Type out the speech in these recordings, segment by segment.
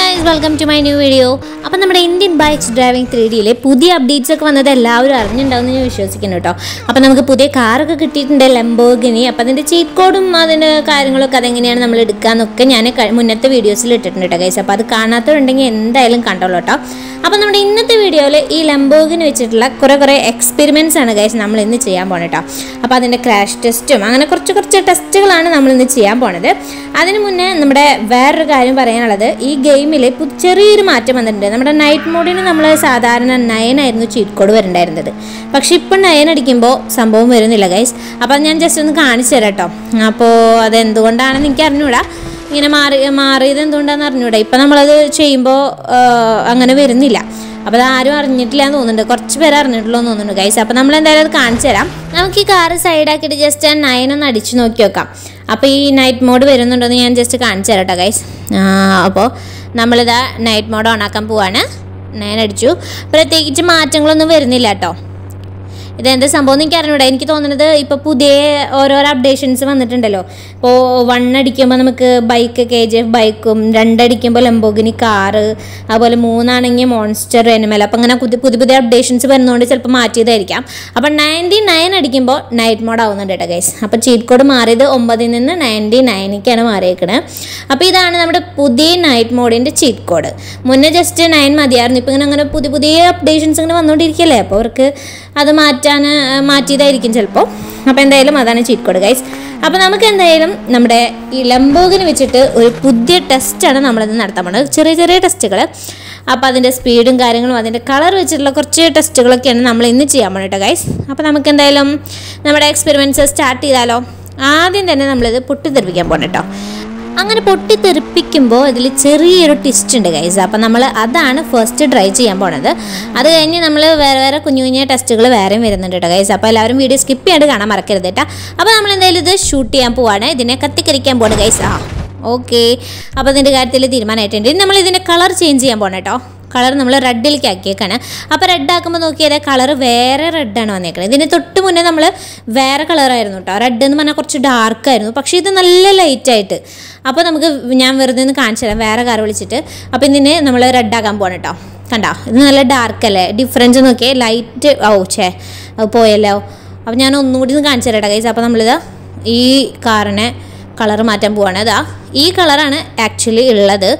guys welcome to my new video അപ്പം നമ്മുടെ Indian bikes driving three ഡിയിലെ പുതിയ അപ്ഡേറ്റ്സ് ഒക്കെ വന്നത് എല്ലാവരും അറിഞ്ഞിട്ടുണ്ടാവും ഞാൻ വിശ്വസിക്കുന്നു കേട്ടോ അപ്പം നമുക്ക് പുതിയ കാറൊക്കെ കിട്ടിയിട്ടുണ്ട് ലംബോഗിനി അപ്പം അതിൻ്റെ ചീറ്റ് കോഡും അതിൻ്റെ കാര്യങ്ങളൊക്കെ അതെങ്ങനെയാണ് നമ്മൾ എടുക്കാന്നൊക്കെ ഞാൻ ക- മുന്നത്തെ വീഡിയോസിൽ ഇട്ടിട്ടുണ്ട് കേട്ടോ ഗൈസ് അപ്പോൾ അത് കാണാത്തവരുണ്ടെങ്കിൽ എന്തായാലും കണ്ടോളൂ കേട്ടോ അപ്പം നമ്മുടെ ഇന്നത്തെ വീഡിയോയിൽ ഈ ലംബോഗിന് വെച്ചിട്ടുള്ള കുറേ കുറേ എക്സ്പെരിമെൻറ്റ്സ് ആണ് ഗൈസ് നമ്മൾ ഇന്ന് ചെയ്യാൻ പോണത് കേട്ടോ അപ്പോൾ അതിൻ്റെ ക്രാഷ് ടെസ്റ്റും അങ്ങനെ കുറച്ച് കുറച്ച് ടെസ്റ്റുകളാണ് നമ്മൾ ഇന്ന് ചെയ്യാൻ പോണത് അതിന് മുന്നേ നമ്മുടെ വേറൊരു കാര്യം പറയാനുള്ളത് ഈ ഗെയിമിൽ ചെറിയൊരു മാറ്റം വന്നിട്ടുണ്ട് നമ്മുടെ നൈറ്റ് മോഡിന് നമ്മൾ സാധാരണ നയൻ ആയിരുന്നു ചീറ്റ് കോഡ് വരണ്ടായിരുന്നത് പക്ഷെ ഇപ്പം നയൻ അടിക്കുമ്പോൾ സംഭവം വരുന്നില്ല ഗൈസ് അപ്പം ഞാൻ ജസ്റ്റ് ഒന്ന് കാണിച്ചു തരാം കേട്ടോ അപ്പോൾ അതെന്തുകൊണ്ടാണെന്ന് എനിക്ക് അറിഞ്ഞൂടാ ഇങ്ങനെ മാറി മാറിയത് എന്തുകൊണ്ടാണെന്ന് അറിഞ്ഞൂടാ ഇപ്പം നമ്മളത് ചെയ്യുമ്പോൾ അങ്ങനെ വരുന്നില്ല അപ്പോൾ അത് ആരും അറിഞ്ഞിട്ടില്ല എന്ന് തോന്നുന്നുണ്ട് കുറച്ച് പേര് അറിഞ്ഞിട്ടുള്ളൂ എന്ന് തോന്നുന്നുണ്ട് ഗൈസ് അപ്പോൾ നമ്മൾ എന്തായാലും അത് കാണിച്ചു തരാം നമുക്ക് ഈ കാറ് സൈഡാക്കിയിട്ട് ജസ്റ്റ് ആ നയൻ ഒന്ന് അടിച്ചു നോക്കി നോക്കാം അപ്പോൾ ഈ നൈറ്റ് മോഡ് വരുന്നുണ്ടെന്ന് ഞാൻ ജസ്റ്റ് കാണിച്ചു തരാം കേട്ടോ ഗൈസ് അപ്പോൾ നമ്മളിതാ നൈറ്റ് മോഡ് ഓണാക്കാൻ പോവാണ് നയൻ അടിച്ചു പ്രത്യേകിച്ച് മാറ്റങ്ങളൊന്നും വരുന്നില്ല കേട്ടോ ഇതെന്താ സംഭവം എന്ന് എനിക്ക് അറിഞ്ഞൂടാ എനിക്ക് തോന്നുന്നത് ഇപ്പോൾ പുതിയ ഓരോരോ അപ്ഡേഷൻസ് വന്നിട്ടുണ്ടല്ലോ ഇപ്പോൾ വൺ അടിക്കുമ്പോൾ നമുക്ക് ബൈക്ക് കെ ജി എഫ് ബൈക്കും രണ്ടടിക്കുമ്പോൾ ലംബോഗിനി കാറ് അതുപോലെ മൂന്നാണെങ്കിൽ മോൺസ്റ്റർ എനിമൽ അപ്പം അങ്ങനെ പുതിയ പുതിയ പുതിയ അപ്ഡേഷൻസ് വരുന്നതുകൊണ്ട് ചിലപ്പോൾ മാറ്റിയതായിരിക്കാം അപ്പം നയൻറ്റി നയൻ അടിക്കുമ്പോൾ നൈറ്റ് മോഡ് ആവുന്നുണ്ട് കേട്ടോ ഗൈസ് അപ്പോൾ ചീറ്റ് കോഡ് മാറിയത് ഒമ്പതിൽ നിന്ന് നയൻറ്റി നയനിക്കാണ് മാറിയേക്കണത് അപ്പോൾ ഇതാണ് നമ്മുടെ പുതിയ നൈറ്റ് മോഡിൻ്റെ ചീറ്റ് കോഡ് മുന്നേ ജസ്റ്റ് നയൻ മതിയായിരുന്നു ഇപ്പം ഇങ്ങനെ അങ്ങനെ പുതിയ പുതിയ അപ്ഡേഷൻസ് ഇങ്ങനെ വന്നുകൊണ്ടിരിക്കുകയല്ലേ അപ്പോൾ അവർക്ക് അത് മാറ്റാൻ മാറ്റിയതായിരിക്കും ചിലപ്പോൾ അപ്പോൾ എന്തായാലും അതാണ് ചീറ്റ് കോഡ് ഗൈസ് അപ്പോൾ നമുക്ക് എന്തായാലും നമ്മുടെ ഈ ലംബോഗിന് വെച്ചിട്ട് ഒരു പുതിയ ടെസ്റ്റാണ് നമ്മളിന്ന് നടത്താൻ പോകുന്നത് ചെറിയ ചെറിയ ടെസ്റ്റുകൾ അപ്പോൾ അതിൻ്റെ സ്പീഡും കാര്യങ്ങളും അതിൻ്റെ കളർ വെച്ചിട്ടുള്ള കുറച്ച് ടെസ്റ്റുകളൊക്കെയാണ് നമ്മൾ ഇന്ന് ചെയ്യാൻ പോകുന്നത് കേട്ടോ ഗൈസ് അപ്പോൾ നമുക്ക് എന്തായാലും നമ്മുടെ എക്സ്പെരിമെൻറ്റ്സ് സ്റ്റാർട്ട് ചെയ്താലോ ആദ്യം തന്നെ നമ്മളിത് പൊട്ടിത്തെറിപ്പിക്കാൻ പോകണം കേട്ടോ അങ്ങനെ പൊട്ടിത്തെറിപ്പിക്കുമ്പോൾ ഇതിൽ ചെറിയൊരു ട്വിസ്റ്റ് ഉണ്ട് ഗൈസ് അപ്പം നമ്മൾ അതാണ് ഫസ്റ്റ് ട്രൈ ചെയ്യാൻ പോണത് അത് കഴിഞ്ഞ് നമ്മൾ വേറെ വേറെ കുഞ്ഞു കുഞ്ഞു ടെസ്റ്റുകൾ വേറെയും വരുന്നുണ്ട് കേട്ടോ ഗൈസ് അപ്പോൾ എല്ലാവരും വീഡിയോ സ്കിപ്പ് ചെയ്യാണ്ട് കാണാൻ മറക്കരുത് കേട്ടോ അപ്പോൾ നമ്മൾ എന്തായാലും ഇത് ഷൂട്ട് ചെയ്യാൻ പോവാണ് ഇതിനെ കത്തിക്കരിക്കാൻ പോവാണ് ഗൈസ് ആ ഓക്കെ അപ്പോൾ ഇതിൻ്റെ കാര്യത്തിൽ തീരുമാനമായിട്ടുണ്ട് ഇനി നമ്മൾ ഇതിൻ്റെ കളർ ചേഞ്ച് ചെയ്യാൻ പോകണം കേട്ടോ കളർ നമ്മൾ റെഡിലേക്ക് ആക്കിയേക്കാണ് അപ്പോൾ റെഡ് ആക്കുമ്പോൾ നോക്കിയാൽ കളർ വേറെ റെഡാണ് വന്നേക്കുന്നത് ഇതിന് തൊട്ട് മുന്നേ നമ്മൾ വേറെ കളറായിരുന്നു കേട്ടോ റെഡ് എന്ന് പറഞ്ഞാൽ കുറച്ച് ഡാർക്കായിരുന്നു പക്ഷേ ഇത് നല്ല ലൈറ്റായിട്ട് അപ്പോൾ നമുക്ക് ഞാൻ വെറുതെ ഒന്ന് കാണിച്ചു തരാം വേറെ കാർ വിളിച്ചിട്ട് അപ്പോൾ ഇതിന് നമ്മൾ റെഡ് ആക്കാൻ പോകണം കേട്ടോ കണ്ടോ ഇത് നല്ല ഡാർക്ക് അല്ലേ ഡിഫറൻസ് നോക്കിയേ ലൈറ്റ് ഓ ഛേ അത് പോയല്ലോ അപ്പോൾ ഞാൻ ഒന്നുകൂടി ഒന്ന് കാണിച്ചു തരാം ഗൈസ് അപ്പോൾ നമ്മളിത് ഈ കാറിനെ കളർ മാറ്റാൻ പോവാണ് അതാ ഈ കളറാണ് ആക്ച്വലി ഉള്ളത്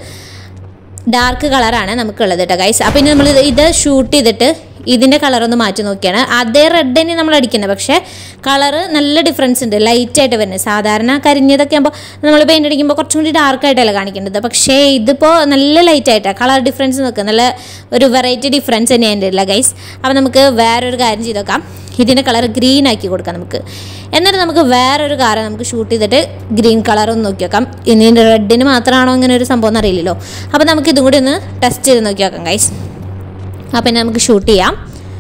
ഡാർക്ക് കളറാണ് നമുക്കുള്ളത് കേട്ടോ ഗൈസ് അപ്പോൾ ഇനി നമ്മൾ ഇത് ഇത് ഷൂട്ട് ചെയ്തിട്ട് ഇതിൻ്റെ കളറൊന്ന് മാറ്റി നോക്കിയാണ് അതേ റെഡ് തന്നെ നമ്മൾ അടിക്കുന്നത് പക്ഷേ കളറ് നല്ല ഡിഫറൻസ് ഉണ്ട് ലൈറ്റായിട്ട് വരുന്നത് സാധാരണ കരിഞ്ഞതൊക്കെ ആകുമ്പോൾ നമ്മൾ പെയിൻ്റ് അടിക്കുമ്പോൾ കുറച്ചും കൂടി ഡാർക്കായിട്ടല്ല കാണിക്കേണ്ടത് പക്ഷേ ഇതിപ്പോൾ നല്ല ലൈറ്റായിട്ടാണ് കളർ ഡിഫറൻസ് നോക്കുക നല്ല ഒരു വെറൈറ്റി ഡിഫറൻസ് തന്നെയാണ് ഉള്ള ഗൈസ് അപ്പോൾ നമുക്ക് വേറൊരു കാര്യം ചെയ്ത് നോക്കാം ഇതിൻ്റെ കളർ ഗ്രീൻ ആക്കി കൊടുക്കാം നമുക്ക് എന്നിട്ട് നമുക്ക് വേറൊരു കാറ് നമുക്ക് ഷൂട്ട് ചെയ്തിട്ട് ഗ്രീൻ കളർ ഒന്ന് നോക്കി നോക്കാം ഇതിൻ്റെ റെഡിന് മാത്രമാണോ ഇങ്ങനെ ഒരു സംഭവം എന്നറിയില്ലല്ലോ അപ്പോൾ നമുക്ക് ഇതും കൂടി ഒന്ന് ടെസ്റ്റ് ചെയ്ത് നോക്കി നോക്കാം ഗൈസ് അപ്പോൾ ഇനി നമുക്ക് ഷൂട്ട് ചെയ്യാം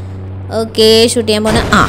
ഓക്കെ ഷൂട്ട് ചെയ്യാൻ പോണ ആ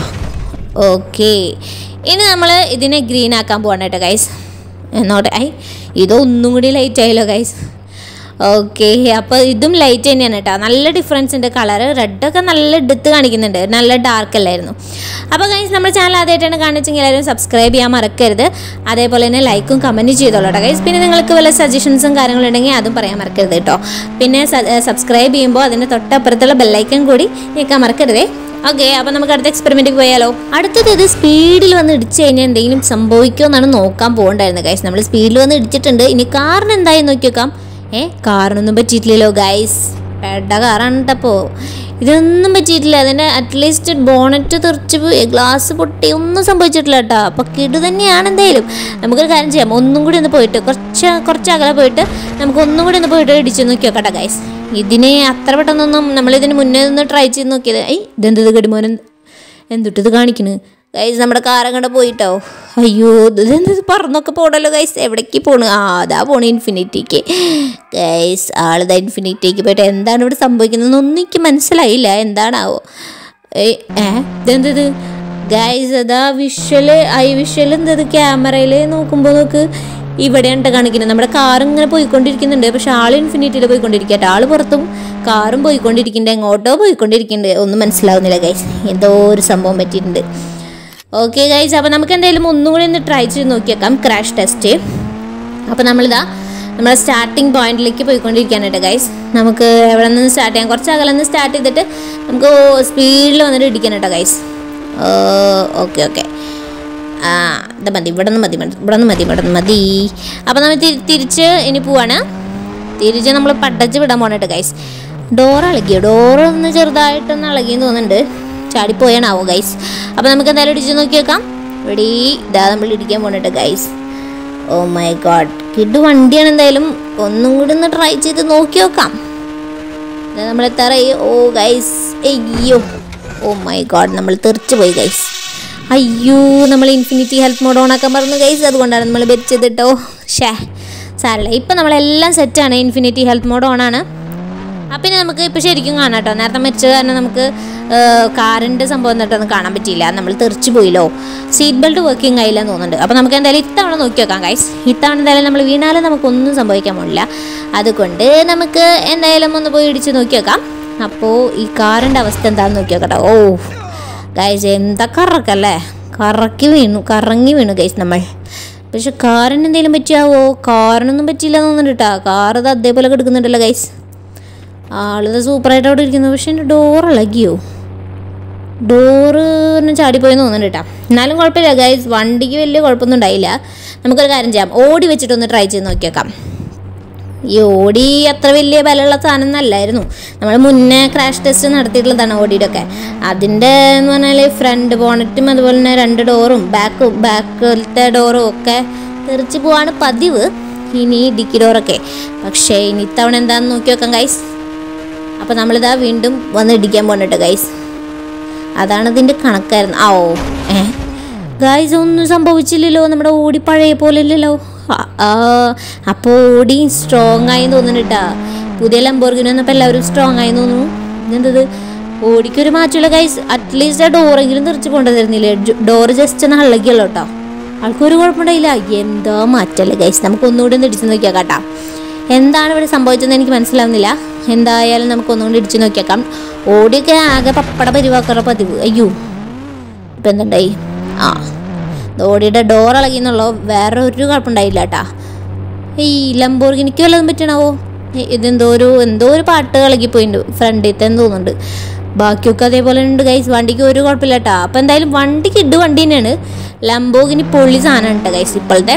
ഓക്കെ ഇനി നമ്മൾ ഇതിനെ ഗ്രീൻ ആക്കാൻ പോകണം കേട്ടോ ഗൈസ് എന്നോട്ടെ ഐ ഇതൊന്നും കൂടി ലൈറ്റ് ആയല്ലോ ഗൈസ് ഓക്കെ അപ്പോൾ ഇതും ലൈറ്റ് തന്നെയാണ് കേട്ടോ നല്ല ഡിഫറൻസ് ഉണ്ട് കളർ റെഡൊക്കെ നല്ല എടുത്ത് കാണിക്കുന്നുണ്ട് നല്ല ഡാർക്ക് അല്ലായിരുന്നു അപ്പോൾ ഗൈസ് നമ്മുടെ ചാനൽ ആദ്യമായിട്ടാണ് കാണിച്ചെങ്കിൽ എല്ലാവരും സബ്സ്ക്രൈബ് ചെയ്യാൻ മറക്കരുത് അതേപോലെ തന്നെ ലൈക്കും കമൻറ്റും ചെയ്തോളൂ കേട്ടോ ഗൈസ് പിന്നെ നിങ്ങൾക്ക് വല്ല സജഷൻസും കാര്യങ്ങളും ഉണ്ടെങ്കിൽ അതും പറയാൻ മറക്കരുത് കേട്ടോ പിന്നെ സബ്സ്ക്രൈബ് ചെയ്യുമ്പോൾ അതിൻ്റെ തൊട്ടപ്പുറത്തുള്ള ബെല്ലൈക്കൻ കൂടി ഞെക്കാൻ മറക്കരുതേ ഓക്കെ അപ്പോൾ നമുക്ക് അടുത്ത എക്സ്പെരിമെൻറ്റ് പോയാലോ അടുത്തത് ഇത് സ്പീഡിൽ വന്ന് ഇടിച്ച് കഴിഞ്ഞാൽ എന്തെങ്കിലും സംഭവിക്കുമോ എന്നാണ് നോക്കാൻ പോകണ്ടായിരുന്നു ഗൈസ് നമ്മൾ സ്പീഡിൽ വന്ന് ഇടിച്ചിട്ടുണ്ട് ഇനി കാറിന് എന്തായി നോക്കി നോക്കാം ഏ കാറിനൊന്നും പറ്റിയിട്ടില്ലല്ലോ ഗൈസ് പെട്ട കാറാണ് കേട്ടപ്പോൾ ഇതൊന്നും പറ്റിയിട്ടില്ല അതിൻ്റെ അറ്റ്ലീസ്റ്റ് ബോണറ്റ് തെറിച്ച് പോയി ഗ്ലാസ് പൊട്ടി ഒന്നും സംഭവിച്ചിട്ടില്ല കേട്ടോ അപ്പോൾ കിടു തന്നെയാണ് എന്തായാലും നമുക്കൊരു കാര്യം ചെയ്യാം ഒന്നും കൂടി ഒന്ന് പോയിട്ട് കുറച്ച് കുറച്ച് അകലെ പോയിട്ട് നമുക്ക് ഒന്നും കൂടി ഒന്ന് പോയിട്ട് ഇടിച്ച് നോക്കി നോക്കട്ടെ ഗൈസ് ഇതിനെ അത്ര പെട്ടെന്നൊന്നും നമ്മളിതിന് മുന്നേ ഒന്ന് ട്രൈ ചെയ്ത് നോക്കിയത് ഐ ഇതെന്തത് കടിമോൻ എന്തുട്ടിത് കാണിക്കണ് ഗൈസ് നമ്മുടെ കാറും കണ്ട് പോയിട്ടോ അയ്യോ ഇതെന്തത് പറന്നൊക്കെ പോണല്ലോ ഗൈസ് എവിടേക്ക് പോണ് ആ അതാ പോണ് ഇൻഫിനിറ്റിക്ക് ഗൈസ് ആളിതാ ഇൻഫിനിറ്റിക്ക് പോയിട്ട് എന്താണ് ഇവിടെ സംഭവിക്കുന്നതെന്നൊന്നും എനിക്ക് മനസ്സിലായില്ല എന്താണാവോ ഏയ് ഏ ഇതെന്തത് ഗൈസ് അതാ വിഷ്വല് ഐ വിഷ്വൽ എന്തത് ക്യാമറയിൽ നോക്കുമ്പോൾ നോക്ക് ഇവിടെയാണ് ട്ടോ കാണിക്കുന്നത് നമ്മുടെ കാർ ഇങ്ങനെ പോയിക്കൊണ്ടിരിക്കുന്നുണ്ട് പക്ഷെ ആൾ ഇൻഫിനിറ്റിയിൽ പോയിക്കൊണ്ടിരിക്കട്ടെ ആൾ പുറത്തും കാറും പോയിക്കൊണ്ടിരിക്കുന്നുണ്ട് എങ്ങോട്ടോ പോയിക്കൊണ്ടിരിക്കുന്നുണ്ട് ഒന്നും മനസ്സിലാവുന്നില്ല ഗൈസ് എന്തോ ഒരു സംഭവം പറ്റിയിട്ടുണ്ട് ഓക്കെ ഗൈസ് അപ്പോൾ നമുക്ക് എന്തായാലും ഒന്നും കൂടി ഒന്ന് ട്രൈ ചെയ്ത് നോക്കിയേക്കാം ക്രാഷ് ടെസ്റ്റ് അപ്പോൾ നമ്മളിതാ നമ്മുടെ സ്റ്റാർട്ടിങ് പോയിന്റിലേക്ക് പോയിക്കൊണ്ടിരിക്കുകയാണ് കേട്ടോ ഗൈസ് നമുക്ക് എവിടെ നിന്ന് സ്റ്റാർട്ട് ചെയ്യാം കുറച്ച് അകലെ നിന്ന് സ്റ്റാർട്ട് ചെയ്തിട്ട് നമുക്ക് സ്പീഡിൽ വന്നിട്ട് ഇടിക്കണം കേട്ടോ ഗൈസ് ഓക്കെ ഓക്കെ ആ ഇത് മതി ഇവിടെ നിന്ന് മതി ഇവിടെ നിന്ന് മതി ഇവിടെ നിന്ന് മതി അപ്പോൾ നമ്മൾ തിരി- തിരിച്ച് ഇനി പോവാണ് തിരിച്ച് നമ്മൾ പടച്ച് വിടാൻ പോകണേട്ട് ഗൈസ് ഡോർ ഇളകിയോ ഡോർ ഒന്ന് ചെറുതായിട്ടൊന്ന് ഇളകിയെന്ന് തോന്നുന്നുണ്ട് ചാടിപ്പോയാണാവോ ഗൈസ് അപ്പോൾ നമുക്ക് എന്തായാലും ഇടിച്ച് നോക്കി വെക്കാം ഇവിടെ ഇതാ നമ്മൾ ഇടിക്കാൻ പോകണേട്ട് guys oh my god kid വണ്ടിയാണ് എന്തായാലും ഒന്നും കൂടി ഒന്ന് ട്രൈ ചെയ്ത് നോക്കി നോക്കാം ഇത് നമ്മൾ എത്താറായി ഓ ഗൈസ് അയ്യോ ഓ മൈ ഗോഡ് നമ്മൾ തെറിച്ച് പോയി ഗൈസ് അയ്യോ നമ്മൾ ഇൻഫിനിറ്റി ഹെൽത്ത് മോഡ് ഓൺ ആക്കാൻ പറഞ്ഞു ഗൈസ് അതുകൊണ്ടാണ് നമ്മൾ വെച്ചത് കേട്ടോ ഷേ സാരല്ല ഇപ്പം നമ്മളെല്ലാം സെറ്റാണ് ഇൻഫിനിറ്റി ഹെൽത്ത് മോഡ് ഓൺ ആണ് അപ്പം ഇനി നമുക്ക് ഇപ്പം ശരിക്കും കാണാം കേട്ടോ നേരത്തെ മരിച്ചത് കാരണം നമുക്ക് കാറിൻ്റെ സംഭവം എന്നിട്ടൊന്നും കാണാൻ പറ്റിയില്ല നമ്മൾ തെറിച്ച് പോയില്ലോ സീറ്റ് ബെൽറ്റ് വർക്കിംഗ് ആയില്ല എന്ന് തോന്നുന്നുണ്ട് അപ്പോൾ നമുക്ക് എന്തായാലും ഇത്തവണ നോക്കി വെക്കാം ഗൈസ് ഇത്തവണ എന്തായാലും നമ്മൾ വീണാലും നമുക്കൊന്നും സംഭവിക്കാൻ പോണില്ല അതുകൊണ്ട് നമുക്ക് എന്തായാലും ഒന്ന് പോയി ഇടിച്ച് നോക്കി വെക്കാം അപ്പോൾ ഈ കാറിൻ്റെ അവസ്ഥ എന്താണെന്ന് നോക്കി വെക്കട്ടോ ഓ ഗൈസ് എന്താ കറക്കല്ലേ കറക്കി വീണു കറങ്ങി വീണു ഗൈസ് നമ്മൾ പക്ഷെ കാറിന് എന്തെങ്കിലും പറ്റിയാവോ കാറിനൊന്നും പറ്റിയില്ല എന്ന് തോന്നുന്നുണ്ട് കേട്ടോ കാർ ഇത് അതേപോലെ കിടക്കുന്നുണ്ടല്ലോ ഗൈസ് ആളിത് സൂപ്പറായിട്ട് അവിടെ ഇരിക്കുന്നു പക്ഷെ എൻ്റെ ഡോർ ഇളകിയോ ഡോറ് ചാടിപ്പോയെന്ന് തോന്നുന്നുണ്ട് കേട്ടോ എന്നാലും കുഴപ്പമില്ല ഗൈസ് വണ്ടിക്ക് വലിയ കുഴപ്പമൊന്നും ഉണ്ടായില്ല നമുക്കൊരു കാര്യം ചെയ്യാം ഓടി വെച്ചിട്ടൊന്ന് ട്രൈ ചെയ്ത് നോക്കിയേക്കാം ഈ ഓടി അത്ര വലിയ ബലമുള്ള സാധനം ഒന്നല്ലായിരുന്നു നമ്മൾ മുന്നേ ക്രാഷ് ടെസ്റ്റ് നടത്തിയിട്ടുള്ളതാണ് ഓടിയുടെ ഒക്കെ അതിൻ്റെ എന്ന് പറഞ്ഞാൽ ഫ്രണ്ട് ബോണറ്റും അതുപോലെ തന്നെ രണ്ട് ഡോറും ബാക്ക് ബാക്കിലത്തെ ഡോറും ഒക്കെ തെറിച്ച് പോവാണ് പതിവ് ഇനി ഡിക്കി ഡോറൊക്കെ പക്ഷേ ഇനി ഇത്തവണ എന്താണെന്ന് നോക്കി വെക്കാം ഗൈസ് അപ്പോൾ നമ്മളിതാ വീണ്ടും വന്ന് ഇടിക്കാൻ പോകണട്ടോ ഗൈസ് അതാണ് ഇതിൻ്റെ കണക്കായിരുന്നു ആ ഓ ഏ ഗൈസ് ഒന്നും സംഭവിച്ചില്ലല്ലോ നമ്മുടെ ഓടി പഴയ പോലെ ഇല്ലല്ലോ അപ്പോൾ ഓടി സ്ട്രോങ് ആയി തോന്നുന്നുട്ടാ പുതിയ ലംബോർഗിന് വന്നപ്പോൾ എല്ലാവരും സ്ട്രോങ് ആയി തോന്നുന്നു ഇതെന്തത് ഓടിക്കൊരു മാറ്റമില്ല ഗൈസ് അറ്റ്ലീസ്റ്റ് ആ ഡോറെങ്കിലും തെറിച്ച് കൊണ്ടുവന്നിരുന്നില്ലേ ഡോറ് ജസ്റ്റ് ഒന്ന് ഹള്ളക്കിയല്ലോ കേട്ടോ ആൾക്കൊരു കുഴപ്പമുണ്ടായില്ല എന്താ മാറ്റല്ലേ ഗൈസ് നമുക്ക് ഒന്നുകൂടി ഒന്ന് ഇടിച്ച് നോക്കിയാൽ കേട്ടാ എന്താണ് ഇവിടെ സംഭവിച്ചതെന്ന് എനിക്ക് മനസ്സിലാവുന്നില്ല എന്തായാലും നമുക്ക് ഒന്നുകൂടി ഇടിച്ച് നോക്കിയേക്കാം ഓടിയൊക്കെ ആകെ പപ്പട പരിവാക്കറ പതിവ് അയ്യോ ഇപ്പം എന്തുണ്ടായി ആ ഇത് ഓടിയുടെ ഡോർ ഇളകിന്നുള്ളൂ വേറെ ഒരു കുഴപ്പമുണ്ടായില്ല കേട്ടാ ഈ ലംബോർഗിനിക്ക് വല്ലതും പറ്റണാവോ ഏ, ഇതെന്തോ ഒരു എന്തോ ഒരു പാട്ട് ഇളകിപ്പോയിട്ടുണ്ട് ഫ്രണ്ടിലത്തെ എന്ന് തോന്നുന്നുണ്ട് ബാക്കിയൊക്കെ അതേപോലെ ഉണ്ട് ഗൈസ് വണ്ടിക്ക് ഒരു കുഴപ്പമില്ല കേട്ടാ അപ്പം എന്തായാലും വണ്ടിക്ക് ഇട് വണ്ടി തന്നെയാണ് ലംബോഗിനി പൊള്ളി സാധനമാണ് കേട്ടോ ഗൈസ് ഇപ്പോഴത്തെ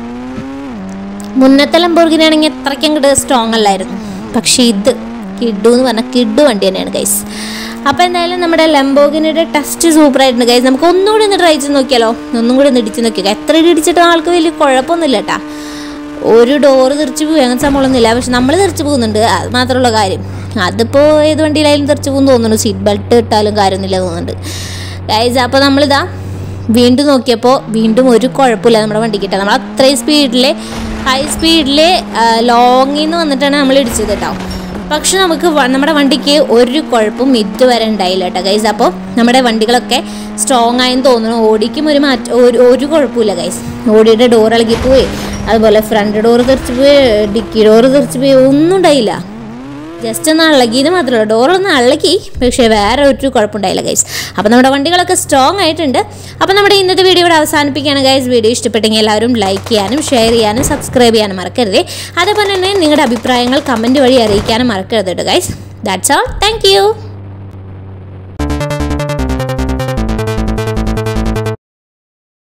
മുന്നത്തെ ലംബോർഗിനി ആണെങ്കിൽ അത്രയ്ക്ക് അങ്ങോട്ട് സ്ട്രോങ് അല്ലായിരുന്നു പക്ഷേ ഇത് കിഡു എന്ന് പറഞ്ഞാൽ കിഡു വണ്ടി തന്നെയാണ് ഗൈസ് അപ്പോൾ എന്തായാലും നമ്മുടെ ലംബോഗിനിയുടെ ടെസ്റ്റ് സൂപ്പർ ആയിട്ടുണ്ട് ഗൈസ് നമുക്ക് ഒന്നുകൂടി ഒന്ന് ട്രൈ ചെയ്ത് നോക്കിയാലോ ഒന്നും കൂടി ഒന്ന് ഇടിച്ച് നോക്കിയാൽ എത്ര ഇടി ഇടിച്ചിട്ടും ആൾക്ക് വലിയ കുഴപ്പമൊന്നുമില്ല കേട്ടാ ഒരു ഡോറ് തെറിച്ച് പോകും അങ്ങനത്തെ സംഭവമൊന്നുമില്ല പക്ഷെ നമ്മൾ തെറിച്ച് പോകുന്നുണ്ട് അത് മാത്രമുള്ള കാര്യം അതിപ്പോൾ ഏത് വണ്ടിയിലായാലും തെറിച്ച് പോകുന്നു തോന്നുന്നു സീറ്റ് ബെൽറ്റ് ഇട്ടാലും കാര്യമൊന്നുമില്ല തോന്നുന്നുണ്ട് ഗൈസ് അപ്പോൾ നമ്മളിതാ വീണ്ടും നോക്കിയപ്പോൾ വീണ്ടും ഒരു കുഴപ്പമില്ല നമ്മുടെ വണ്ടിക്ക് കിട്ടുക നമ്മൾ അത്രയും സ്പീഡിൽ ഹൈ സ്പീഡിൽ ലോങ്ങിൽ നിന്ന് വന്നിട്ടാണ് നമ്മൾ ഇടിച്ചത് കേട്ടോ പക്ഷെ നമുക്ക് വ- നമ്മുടെ വണ്ടിക്ക് ഒരു കുഴപ്പവും ഇതുവരെ ഉണ്ടായില്ല കേട്ടോ ഗൈസ് അപ്പോൾ നമ്മുടെ വണ്ടികളൊക്കെ സ്ട്രോങ് ആയെന്ന് തോന്നുന്നു ഓടിക്കും ഒരു മാറ്റം ഒരു ഒരു കുഴപ്പമില്ല ഗൈസ് ഓടിയുടെ ഡോർ ഇളകി പോയി അതുപോലെ ഫ്രണ്ട് ഡോർ തെറിച്ച് പോയി ഡിക്കി ഡോർ തെറിച്ച് പോയി ഒന്നും ഉണ്ടായില്ല ജസ്റ്റ് ഒന്ന് അളകിയത് മാത്രമല്ല ഡോറൊന്ന് അളക്കി പക്ഷേ വേറെ ഒരു കുഴപ്പമുണ്ടായില്ല ഗൈസ് അപ്പോൾ നമ്മുടെ വണ്ടികളൊക്കെ സ്ട്രോങ് ആയിട്ടുണ്ട് അപ്പോൾ നമ്മുടെ ഇന്നത്തെ വീഡിയോ ഇവിടെ അവസാനിപ്പിക്കുകയാണ് ഗൈസ് വീഡിയോ ഇഷ്ടപ്പെട്ടെങ്കിൽ എല്ലാവരും ലൈക്ക് ചെയ്യാനും ഷെയർ ചെയ്യാനും സബ്സ്ക്രൈബ് ചെയ്യാനും മറക്കരുത് അതേപോലെ തന്നെ നിങ്ങളുടെ അഭിപ്രായങ്ങൾ കമൻറ്റ് വഴി അറിയിക്കാനും മറക്കരുത് കേട്ടോ ഗൈസ് ദാറ്റ്സ് ഓൾ താങ്ക്